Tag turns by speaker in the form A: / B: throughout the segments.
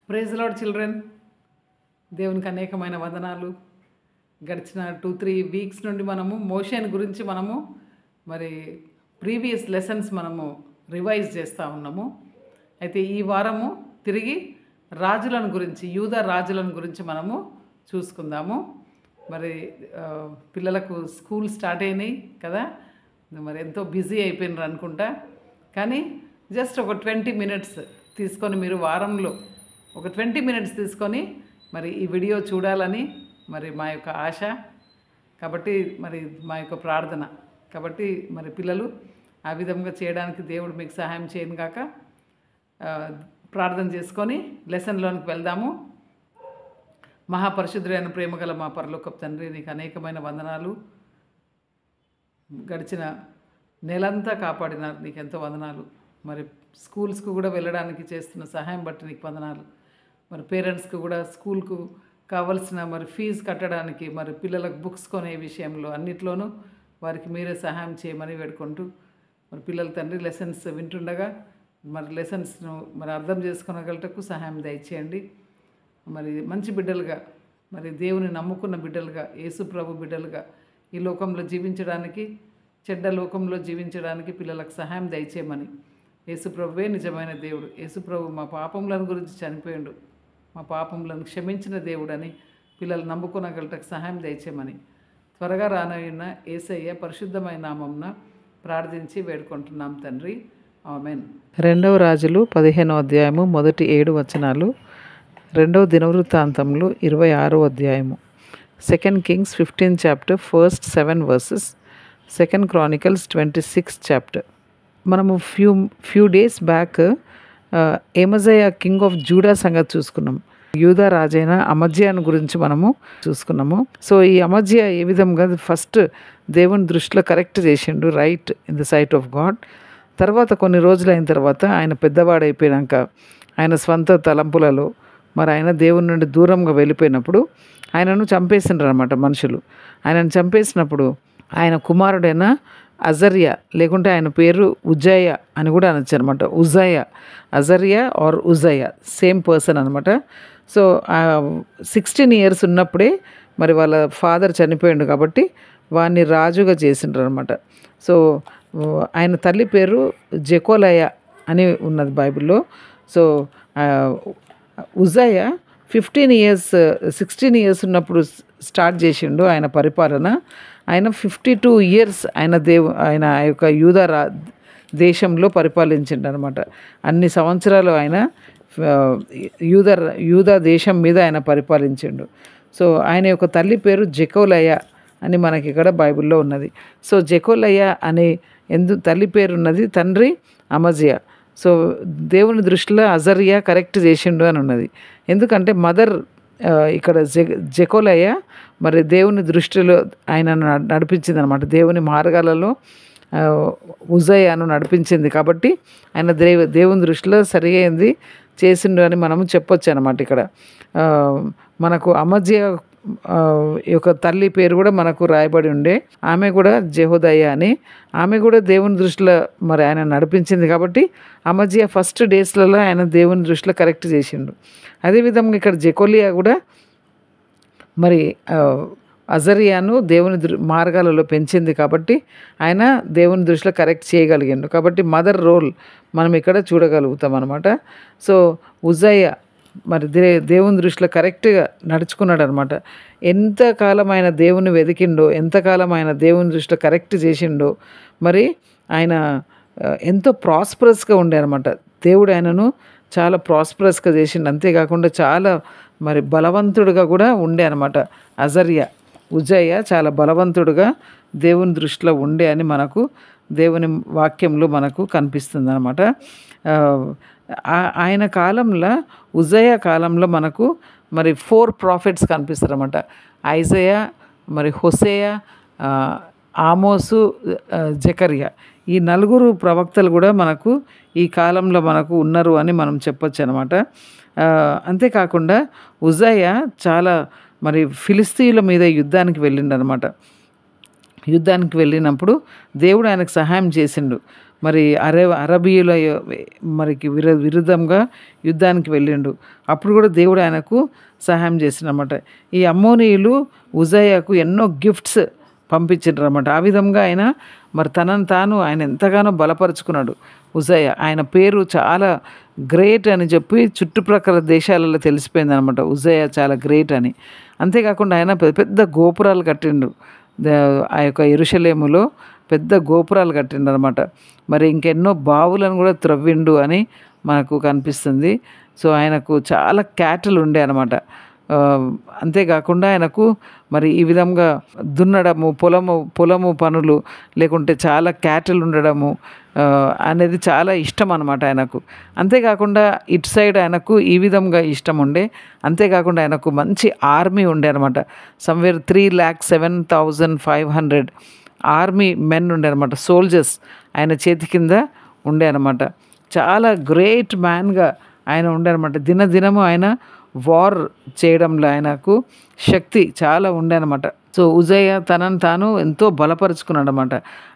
A: Praise lord children దేవునికి అనేకమైన వందనాలు గడిచిన టూ త్రీ వీక్స్ నుండి మనము మోషన్ గురించి మనము మరి ప్రీవియస్ లెసన్స్ మనము రివైజ్ చేస్తూ ఉన్నాము అయితే ఈ వారము తిరిగి రాజులను గురించి యూద రాజులను గురించి మనము చూసుకుందాము మరి ఆ, పిల్లలకు స్కూల్ స్టార్ట్ అయినాయి కదా మరి ఎంతో బిజీ అయిపోయినారు అనుకుంటా కానీ జస్ట్ ఒక ట్వంటీ మినిట్స్ తీసుకొని మీరు వారంలో ఒక ట్వంటీ మినిట్స్ తీసుకొని మరి ఈ వీడియో చూడాలని మరి మా యొక్క ఆశ కాబట్టి మరి మా యొక్క ప్రార్థన కాబట్టి మరి పిల్లలు ఆ విధంగా చేయడానికి దేవుడు మీకు సహాయం చేయను కాక ఆ, ప్రార్థన చేసుకొని లెసన్లోనికి వెళ్దాము మహాపరిశుద్ధుడైన ప్రేమగల మా పరలోకపు తండ్రి నీకు అనేకమైన వందనాలు గడిచిన నెలంతా కాపాడినారు నీకు ఎంతో వందనాలు మరి స్కూల్స్కు కూడా వెళ్ళడానికి చేస్తున్న సహాయం బట్టి నీకు వందనాలు మరి పేరెంట్స్కి కూడా స్కూల్కు కావలసిన మరి ఫీజు కట్టడానికి మరి పిల్లలకు బుక్స్ కొనే విషయంలో అన్నిట్లోనూ వారికి మీరే సహాయం చేయమని వేడుకుంటూ మరి పిల్లల తండ్రి లెసన్స్ వింటుండగా మరి లెసన్స్ను మరి అర్థం చేసుకోగలటకు సహాయం దయచేయండి మరి మంచి బిడ్డలుగా మరి దేవుని నమ్ముకున్న బిడ్డలుగా యేసు ప్రభు బిడ్డలుగా ఈ లోకంలో జీవించడానికి చెడ్డ లోకంలో జీవించడానికి పిల్లలకు సహాయం దయచేయమని యేసు ప్రభువే నిజమైన దేవుడు యేసు ప్రభు మా పాపములను గురించి చనిపోయాడు మా పాపములను క్షమించిన దేవుడని పిల్లలు నమ్ముకునగలటకు సహాయం దయచేయమని త్వరగా రానయ్యున్న ఏసయ్య పరిశుద్ధమైన నామంన ప్రార్థించి వేడుకుంటున్నాం తండ్రి ఆమెన్
B: రెండవ రాజులు పదిహేనో అధ్యాయము మొదటి ఏడు వచనాలు రెండవ దినవృత్తాంతంలో ఇరవై ఆరో అధ్యాయము second Kings fifteen chapter first seven versus second Chronicles twenty six chapter మనము ఫ్యూ ఫ్యూ డేస్ బ్యాక్ ఏమజయ కింగ్ ఆఫ్ జూడా సంగతి చూసుకున్నాం యూదా రాజైన అమజ్యాను గురించి మనము చూసుకున్నాము సో ఈ అమజ్య ఏ విధంగా ఫస్ట్ దేవుని దృష్టిలో కరెక్ట్ చేసిండు right in the sight of God తర్వాత కొన్ని రోజులు అయిన తర్వాత ఆయన పెద్దవాడైపోయాక ఆయన స్వంత తలంపులలో మరి ఆయన దేవుని నుండి దూరంగా వెళ్ళిపోయినప్పుడు ఆయనను చంపేసిండ్రు అనమాట మనుషులు ఆయనను చంపేసినప్పుడు ఆయన కుమారుడైన అజర్య లేకుంటే ఆయన పేరు ఉజయ్య అని కూడా అనొచ్చు అనమాట ఉజయ్య అజర్య ఆర్ ఉజయ్య సేమ్ పర్సన్ అనమాట సో సిక్స్టీన్ ఇయర్స్ ఉన్నప్పుడే మరి వాళ్ళ ఫాదర్ చనిపోయిండు కాబట్టి వాడిని రాజుగా చేసిండ్రు అనమాట సో ఆయన తల్లి పేరు జెకోలయ అని ఉన్నది బైబిల్లో సో ఉజయ్య ఫిఫ్టీన్ ఇయర్స్ సిక్స్టీన్ ఇయర్స్ ఉన్నప్పుడు స్టార్ట్ చేసిండు ఆయన పరిపాలన ఆయన ఫిఫ్టీ టూ ఇయర్స్ ఆయన దేవు ఆయన ఆ యొక్క యూదా రా దేశంలో పరిపాలించిండు అనమాట అన్ని సంవత్సరాలు ఆయన ఆ, యూదా యూదా దేశం మీద ఆయన పరిపాలించిండు సో ఆయన యొక్క తల్లి పేరు జెకోలయ అని మనకి ఇక్కడ బైబిల్లో ఉన్నది సో జెకోలయ అనే ఎందు తల్లి పేరు ఉన్నది తండ్రి అమజియా సో దేవుని దృష్టిలో అజరియా కరెక్ట్ చేసిండు అని ఉన్నది ఎందుకంటే మదర్ ఆ, ఇక్కడ జె జెకోలయ్య మరి దేవుని దృష్టిలో ఆయన నడిపించింది అనమాట దేవుని మార్గాలలో ఆ, ఉజయ్యను నడిపించింది కాబట్టి ఆయన దేవ దేవుని దృష్టిలో సరియైంది చేసిండు అని మనము చెప్పొచ్చు అనమాట ఇక్కడ ఆ, మనకు అమజ్య ఆ, యొక్క తల్లి పేరు కూడా మనకు రాయబడి ఉండే ఆమె కూడా జెహోదయ్య అని ఆమె కూడా దేవుని దృష్టిలో మరి ఆయన నడిపించింది కాబట్టి అమజ్య ఫస్ట్ డేస్లలో ఆయన దేవుని దృష్టిలో కరెక్ట్ చేసిండు అదేవిధంగా ఇక్కడ జెకోలియా కూడా మరి ఆ, అజరియాను దేవుని దృ మార్గాలలో పెంచింది కాబట్టి ఆయన దేవుని దృష్టిలో కరెక్ట్ చేయగలిగిండు కాబట్టి మదర్ రోల్ మనం ఇక్కడ చూడగలుగుతాం అనమాట సో ఉజయ్య మరి దే దేవుని దృష్టిలో కరెక్ట్గా నడుచుకున్నాడు అనమాట ఎంతకాలం ఆయన దేవుని వెతికిండో ఎంతకాలం ఆయన దేవుని దృష్టిలో కరెక్ట్ చేసిండో మరి ఆయన ఆ, ఎంతో ప్రాస్పరస్గా ఉండే అనమాట దేవుడు ఆయనను చాలా ప్రాస్పరస్గా చేసిండు అంతేకాకుండా చాలా మరి బలవంతుడుగా కూడా ఉండే అనమాట అజర్య ఉజయ్య చాలా బలవంతుడుగా దేవుని దృష్టిలో ఉండే అని మనకు దేవుని వాక్యంలో మనకు కనిపిస్తుంది అనమాట ఆయన కాలంలో ఉజయ కాలంలో మనకు మరి ఫోర్ ప్రాఫిట్స్ కనిపిస్తారు అనమాట ఐజయ మరి హొసేయ ఆ, ఆమోసు ఆ, జకరియా ఈ నలుగురు ప్రవక్తలు కూడా మనకు ఈ కాలంలో మనకు ఉన్నారు అని మనం చెప్పొచ్చు అనమాట అంతేకాకుండా ఉజయ్య చాలా మరి ఫిలిస్తీన్ల మీద యుద్ధానికి వెళ్ళిండనమాట యుద్ధానికి వెళ్ళినప్పుడు దేవుడు ఆయనకు సహాయం చేసిండు మరి అరే అరబీయుల మరికి విర విరుద్ధంగా యుద్ధానికి వెళ్ళిండు అప్పుడు కూడా దేవుడు ఆయనకు సహాయం చేసినమాట ఈ అమ్మోనీయులు ఉజయ్యకు ఎన్నో గిఫ్ట్స్ పంపించారు అనమాట ఆ విధంగా ఆయన మరి తనను తాను ఆయన ఎంతగానో బలపరుచుకున్నాడు ఉజయ్య ఆయన పేరు చాలా గ్రేట్ అని చెప్పి చుట్టుప్రక్కల దేశాలలో తెలిసిపోయింది అనమాట ఉజయ్య చాలా గ్రేట్ అని అంతేకాకుండా ఆయన పెద్ద పెద్ద గోపురాలు కట్టిండు ద- ఆ యొక్క ఎరుషలేములో పెద్ద గోపురాలు కట్టిండు అనమాట మరి ఇంకెన్నో బావులను కూడా త్రవ్విండు అని మనకు కనిపిస్తుంది సో ఆయనకు చాలా క్యాటలు ఉండే అనమాట ఆ, అంతేకాకుండా ఆయనకు మరి ఈ విధంగా దున్నడము పొలము పొలము పనులు లేకుంటే చాలా క్యాటలు ఉండడము ఆ, అనేది చాలా ఇష్టం అనమాట ఆయనకు అంతేకాకుండా ఇటు సైడ్ ఆయనకు ఈ విధంగా ఇష్టం ఉండే అంతేకాకుండా ఆయనకు మంచి ఆర్మీ ఉండే అనమాట somewhere three lakh seven thousand five hundred army men ఉండే అనమాట సోల్జర్స్ ఆయన చేతి కింద ఉండే అనమాట చాలా గ్రేట్ మ్యాన్గా ఆయన ఉండే అనమాట దినదినము ఆయన వార్ చేయడంలో ఆయనకు శక్తి చాలా ఉండే అనమాట సో ఉజయ్య తనను తాను ఎంతో బలపరుచుకున్నాడు అనమాట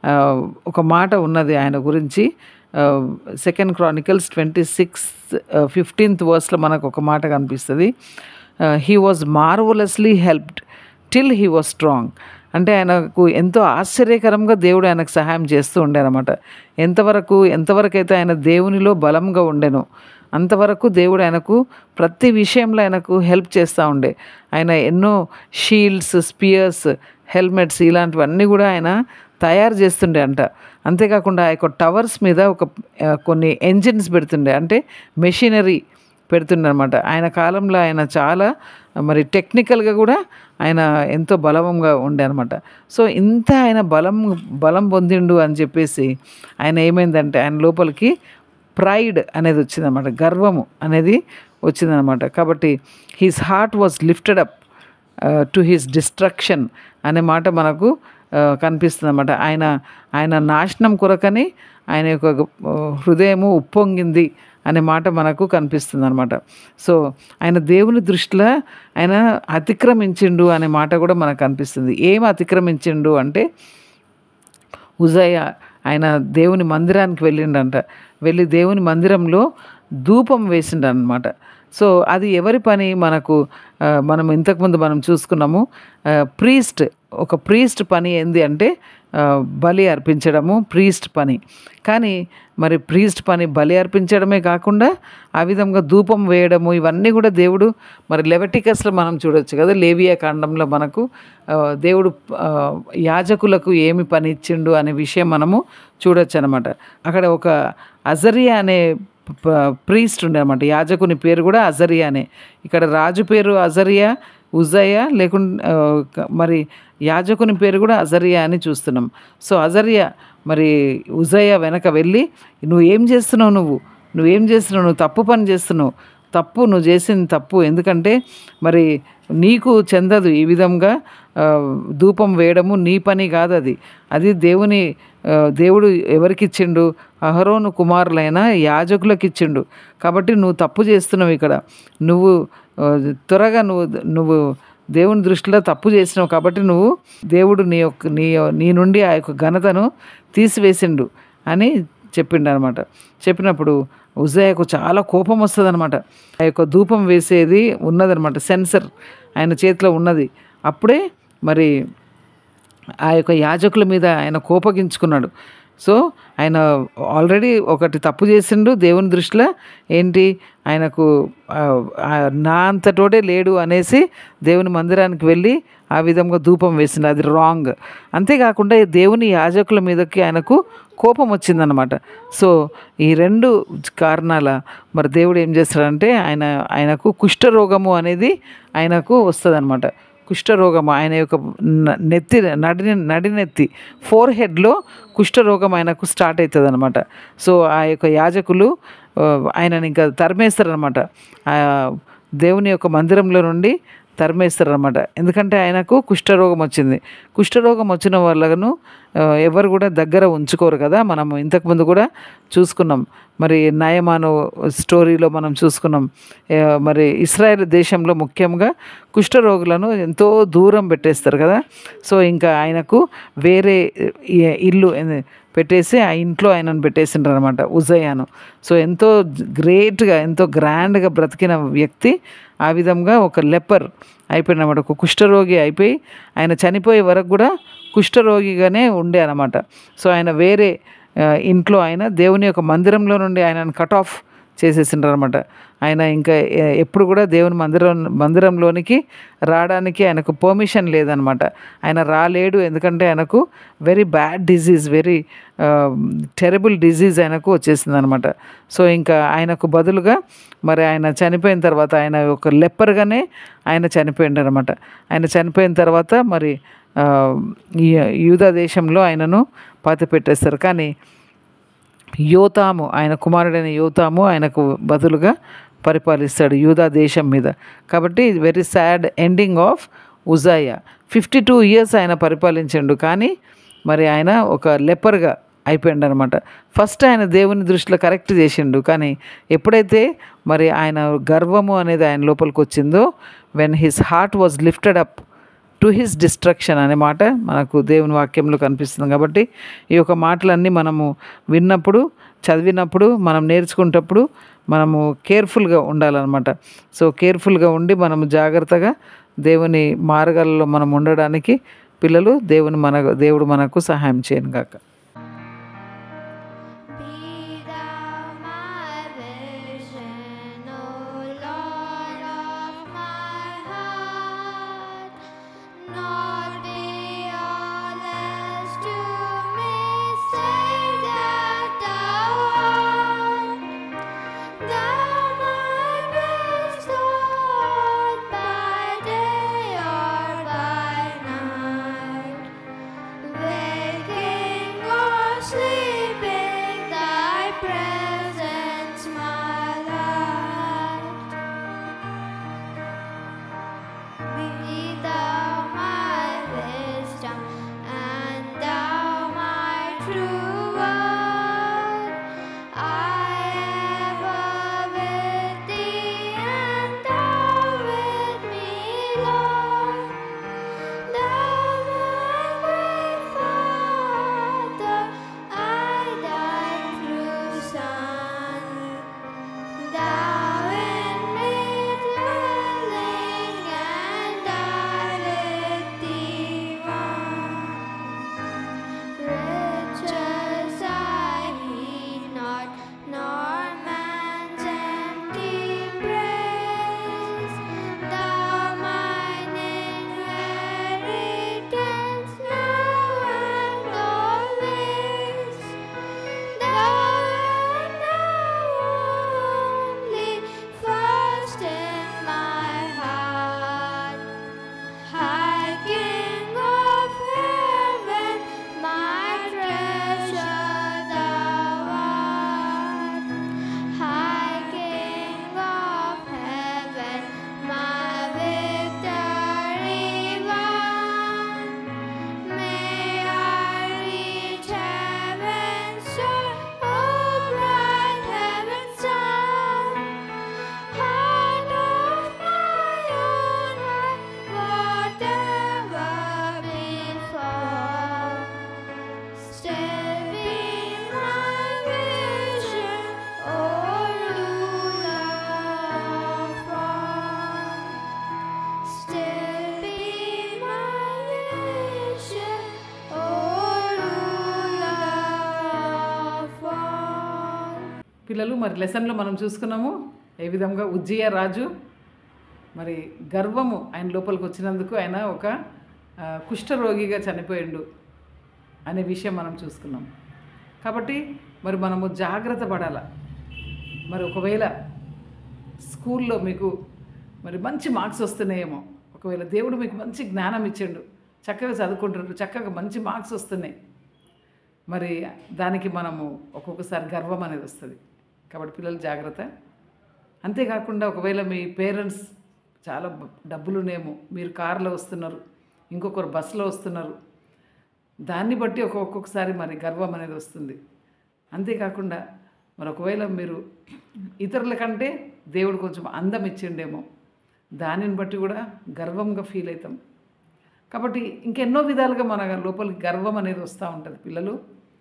B: ఒక మాట ఉన్నది ఆయన గురించి second Chronicles twenty six fifteenth వర్స్లో మనకు ఒక మాట కనిపిస్తుంది he was marvellously helped till he was strong అంటే ఆయనకు ఎంతో ఆశ్చర్యకరంగా దేవుడు ఆయనకు సహాయం చేస్తూ ఉండేనమాట ఎంతవరకు ఎంతవరకు అయితే ఆయన దేవునిలో బలంగా ఉండెను అంతవరకు దేవుడు ఆయనకు ప్రతి విషయంలో ఆయనకు హెల్ప్ చేస్తూ ఉండే ఆయన ఎన్నో షీల్డ్స్ స్పియర్స్ హెల్మెట్స్ ఇలాంటివన్నీ కూడా ఆయన తయారు చేస్తుండే అంట అంతేకాకుండా ఆ యొక్క టవర్స్ మీద ఒక ఆ, కొన్ని ఎంజిన్స్ పెడుతుండే అంటే మెషినరీ పెడుతుండనమాట ఆయన కాలంలో ఆయన చాలా మరి టెక్నికల్గా కూడా ఆయన ఎంతో బలంగా ఉండే అనమాట సో ఇంత ఆయన బలం బలం పొందిండు అని చెప్పేసి ఆయన ఏమైందంటే ఆయన లోపలికి ప్రైడ్ అనేది వచ్చిందనమాట గర్వము అనేది వచ్చిందనమాట కాబట్టి his heart was lifted up to his destruction అనే మాట మనకు కనిపిస్తుంది అనమాట ఆయన ఆయన నాశనం కొరకని ఆయన యొక్క ఆ, హృదయము ఉప్పొంగింది అనే మాట మనకు కనిపిస్తుంది అనమాట సో ఆయన దేవుని దృష్టిలో ఆయన అతిక్రమించిండు అనే మాట కూడా మనకు కనిపిస్తుంది ఏం అతిక్రమించిండు అంటే ఉజయ ఆయన దేవుని మందిరానికి వెళ్ళిండంట వెళ్ళి దేవుని మందిరంలో ధూపం వేసిండనమాట సో అది ఎవరి పని మనకు ఆ, మనం ఇంతకుముందు మనం చూసుకున్నాము ప్రీస్ట్ ఒక ప్రీస్ట్ పని ఏంది అంటే ఆ, బలి అర్పించడము ప్రీస్ట్ పని కానీ మరి ప్రీస్ట్ పని బలి అర్పించడమే కాకుండా ఆ విధంగా ధూపం వేయడము ఇవన్నీ కూడా దేవుడు మరి లెవటికస్లో మనం చూడొచ్చు కదా లేవియా కాండంలో మనకు ఆ, దేవుడు ఆ, యాజకులకు ఏమి పని ఇచ్చిండు అనే విషయం మనము చూడొచ్చు అనమాట అక్కడ ఒక అజరియా అనే ప్రీస్ట్ ఉండే అనమాట యాజకుని పేరు కూడా అజరియానే ఇక్కడ రాజు పేరు అజరియా ఉజయ లేకుండా మరి యాజకుని పేరు కూడా అజరియా అని చూస్తున్నాం సో అజరియా మరి ఉజయ వెనక వెళ్ళి నువ్వు ఏం చేస్తున్నావు నువ్వు నువ్వేం చేస్తున్నావు నువ్వు తప్పు పని చేస్తున్నావు తప్పు నువ్వు చేసింది తప్పు ఎందుకంటే మరి నీకు చెందదు ఈ విధంగా ఆ, ధూపం వేయడము నీ పని కాదు అది అది దేవుని ఆ, దేవుడు ఎవరికి ఇచ్చిండు అహరోను కుమారులైన యాజకులకు ఇచ్చిండు కాబట్టి నువ్వు తప్పు చేస్తున్నావు ఇక్కడ నువ్వు ఆ, త్వరగా నువ్వు నువ్వు దేవుని దృష్టిలో తప్పు చేసినావు కాబట్టి నువ్వు దేవుడు నీ యొక్క నీ నీ నుండి ఆ యొక్క ఘనతను తీసివేసిండు అని చెప్పిండు అనమాట చెప్పినప్పుడు ఉజయకు చాలా కోపం వస్తుంది అనమాట ఆ యొక్క ధూపం వేసేది ఉన్నదనమాట సెన్సర్ ఆయన చేతిలో ఉన్నది అప్పుడే మరి ఆ యొక్క యాజకుల మీద ఆయన కోపగించుకున్నాడు సో ఆయన ఆల్రెడీ ఒకటి తప్పు చేసిండు దేవుని దృష్టిలో ఏంటి ఆయనకు ఆ, ఆ, నా అంతటోడే లేడు అనేసి దేవుని మందిరానికి వెళ్ళి ఆ విధంగా ధూపం వేసిండు అది రాంగ్ అంతేకాకుండా ఈ దేవుని యాజకుల మీదకి ఆయనకు కోపం వచ్చిందనమాట సో ఈ రెండు కారణాల మరి దేవుడు ఏం చేస్తాడంటే ఆయన ఆయనకు కుష్ఠరోగము అనేది ఆయనకు వస్తుందన్నమాట కుష్ఠరోగం ఆయన యొక్క న- నెత్తి నడి నడినెత్తి ఫోర్ హెడ్లో కుష్ఠరోగం ఆయనకు స్టార్ట్ అవుతుంది అనమాట సో ఆ యొక్క యాజకులు ఆ, ఆయనని ఇంకా తరిమేస్తారనమాట దేవుని యొక్క మందిరంలో నుండి తరిమేస్తారనమాట ఎందుకంటే ఆయనకు కుష్ఠరోగం వచ్చింది కుష్ఠరోగం వచ్చిన వాళ్ళను ఆ, ఎవరు కూడా దగ్గర ఉంచుకోరు కదా మనం ఇంతకుముందు కూడా చూసుకున్నాం మరి నయమాను స్టోరీలో మనం చూసుకున్నాం ఆ, మరి ఇస్రాయేల్ దేశంలో ముఖ్యంగా కుష్ఠరోగులను ఎంతో దూరం పెట్టేస్తారు కదా సో ఇంకా ఆయనకు వేరే ఈ- ఇల్లు ఏంది, పెట్టేసి ఆ ఇంట్లో ఆయనను పెట్టేసిండ్రు అనమాట ఉజయ్యాను సో ఎంతో గ్రేట్గా ఎంతో గ్రాండ్గా బ్రతికిన వ్యక్తి ఆ విధంగా ఒక లెపర్ అయిపోయిన అనమాట ఒక కుష్ఠరోగి అయిపోయి ఆయన చనిపోయే వరకు కూడా కుష్ఠరోగిగానే ఉండే అనమాట సో ఆయన వేరే ఆ, ఇంట్లో ఆయన దేవుని యొక్క మందిరంలో నుండి ఆయనను కట్ ఆఫ్ చేసేసిండ్రు అనమాట ఆయన ఇంకా ఎ- ఎప్పుడు కూడా దేవుని మందిరం మందిరంలోనికి రావడానికి ఆయనకు పర్మిషన్ లేదనమాట ఆయన రాలేడు ఎందుకంటే ఆయనకు very bad disease very terrible disease ఆయనకు వచ్చేసింది అనమాట సో ఇంకా ఆయనకు బదులుగా మరి ఆయన చనిపోయిన తర్వాత ఆయన ఒక లెప్పర్గానే ఆయన చనిపోయిండు అనమాట ఆయన చనిపోయిన తర్వాత మరి ఆ, ఈ యూదా దేశంలో ఆయనను పాతి పెట్టేస్తారు కానీ యోతాము ఆయన కుమారుడైన యోతాము ఆయనకు బదులుగా పరిపాలిస్తాడు యూదా దేశం మీద కాబట్టి వెరీ సాడ్ ఎండింగ్ ఆఫ్ ఉజాయా ఫిఫ్టీ టూ ఇయర్స్ ఆయన పరిపాలించండు కానీ మరి ఆయన ఒక లెపర్గా అయిపోయిండు అనమాట ఫస్ట్ ఆయన దేవుని దృష్టిలో కరెక్ట్ చేసిండు కానీ ఎప్పుడైతే మరి ఆయన గర్వము అనేది ఆయన లోపలికి వచ్చిందో when his heart was lifted up to his destruction అనే మాట మనకు దేవుని వాక్యంలో కనిపిస్తుంది కాబట్టి ఈ యొక్క మాటలన్నీ మనము విన్నప్పుడు చదివినప్పుడు మనం నేర్చుకునేటప్పుడు మనము కేర్ఫుల్గా ఉండాలన్నమాట సో కేర్ఫుల్గా ఉండి మనము జాగ్రత్తగా దేవుని మార్గాల్లో మనం ఉండడానికి పిల్లలు దేవుని మన దేవుడు మనకు సహాయం చేయను గాక
C: Be thou my vision, O Lord of my heart, not be all else to me, save that thou art. Thou my best Lord, by day or by night. Waking or sleeping, thy presence my light. Be thou my wisdom, and thou my true word. I ever with thee, and thou with me, Lord. Thou my great Father, I thy true Son. Thou in me dwelling, and I with thee one. Riches I heed not, nor man's empty praise. Thou mine inheritance now and always. Thou art now only first in my heart. High King of heaven, my treasure thou art. High King of heaven, my victory won. May I reach heaven's shore, oh bright heaven's sun. Heart of my own heart, whatever befall, still be my vision, O ruler of all. Still be my vision, O ruler of all.
A: పిల్లలు మరి లెసన్లో మనం చూసుకున్నాము ఏ విధంగా ఉజ్జయ రాజు మరి గర్వము ఆయన లోపలికి వచ్చినందుకు ఆయన ఒక ఆ, కుష్ఠరోగిగా చనిపోయిండు అనే విషయం మనం చూసుకున్నాం కాబట్టి మరి మనము జాగ్రత్త పడాల మరి ఒకవేళ స్కూల్లో మీకు మరి మంచి మార్క్స్ వస్తున్నాయేమో ఒకవేళ దేవుడు మీకు మంచి జ్ఞానం ఇచ్చిండు చక్కగా చదువుకుంటున్నారు చక్కగా మంచి మార్క్స్ వస్తున్నాయి మరి దానికి మనము ఒక్కొక్కసారి గర్వం అనేది వస్తుంది కాబట్టి పిల్లలు జాగ్రత్త అంతేకాకుండా ఒకవేళ మీ పేరెంట్స్ చాలా బ- డబ్బులునేమో మీరు కారులో వస్తున్నారు ఇంకొకరు బస్సులో వస్తున్నారు దాన్ని బట్టి ఒక్కొ- ఒక్కొక్కసారి మరి గర్వం అనేది వస్తుంది అంతేకాకుండా మరి ఒకవేళ మీరు ఇతరుల కంటే దేవుడు కొంచెం అందం ఇచ్చిండేమో దానిని బట్టి కూడా గర్వంగా ఫీల్ అవుతాం కాబట్టి ఇంకెన్నో విధాలుగా మన లోపలికి గర్వం అనేది వస్తూ ఉంటుంది పిల్లలు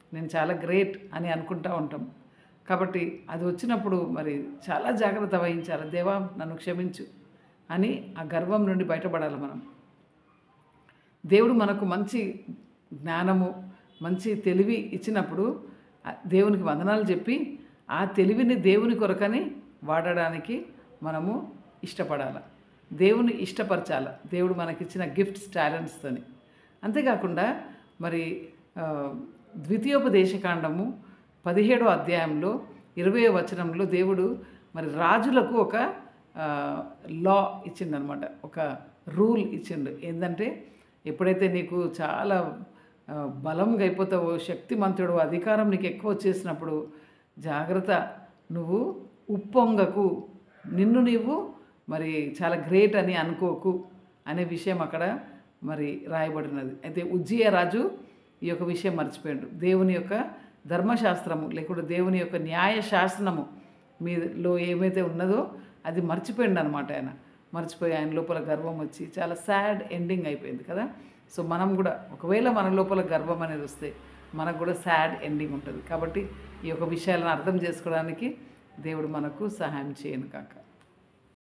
A: నేను చాలా గ్రేట్ అని అనుకుంటా ఉంటాం కాబట్టి అది వచ్చినప్పుడు మరి చాలా జాగ్రత్త వహించాలి దేవా నన్ను క్షమించు అని ఆ గర్వం నుండి బయటపడాలి మనం దేవుడు మనకు మంచి జ్ఞానము మంచి తెలివి ఇచ్చినప్పుడు ఆ దేవునికి వందనాలు చెప్పి ఆ తెలివిని దేవుని కొరకని వాడడానికి మనము ఇష్టపడాలి దేవుని ఇష్టపరచాలి దేవుడు మనకిచ్చిన గిఫ్ట్స్ టాలెంట్స్తోని అంతేకాకుండా మరి ఆ, ద్వితీయోపదేశకాండము పదిహేడో అధ్యాయంలో ఇరవయో వచనంలో దేవుడు మరి రాజులకు ఒక లా ఇచ్చిందనమాట ఒక రూల్ ఇచ్చిండు ఏంటంటే ఎప్పుడైతే నీకు చాలా ఆ, బలంగా అయిపోతావో శక్తిమంతుడు అధికారం నీకు ఎక్కువ వచ్చేసినప్పుడు జాగ్రత్త నువ్వు ఉప్పొంగకు నిన్ను నీవు మరి చాలా గ్రేట్ అని అనుకోకు అనే విషయం అక్కడ మరి రాయబడినది అయితే ఉజ్జియ రాజు ఈ యొక్క విషయం మర్చిపోయాడు దేవుని యొక్క ధర్మశాస్త్రము లేకుంటే దేవుని యొక్క న్యాయ శాసనము మీలో ఏమైతే ఉన్నదో అది మర్చిపోయిండు అనమాట ఆయన మర్చిపోయి ఆయన లోపల గర్వం వచ్చి చాలా సాడ్ ఎండింగ్ అయిపోయింది కదా సో మనం కూడా ఒకవేళ మన లోపల గర్వం అనేది వస్తే మనకు కూడా సాడ్ ఎండింగ్ ఉంటుంది కాబట్టి ఈ యొక్క విషయాలను అర్థం చేసుకోవడానికి దేవుడు మనకు సహాయం చేయను కాక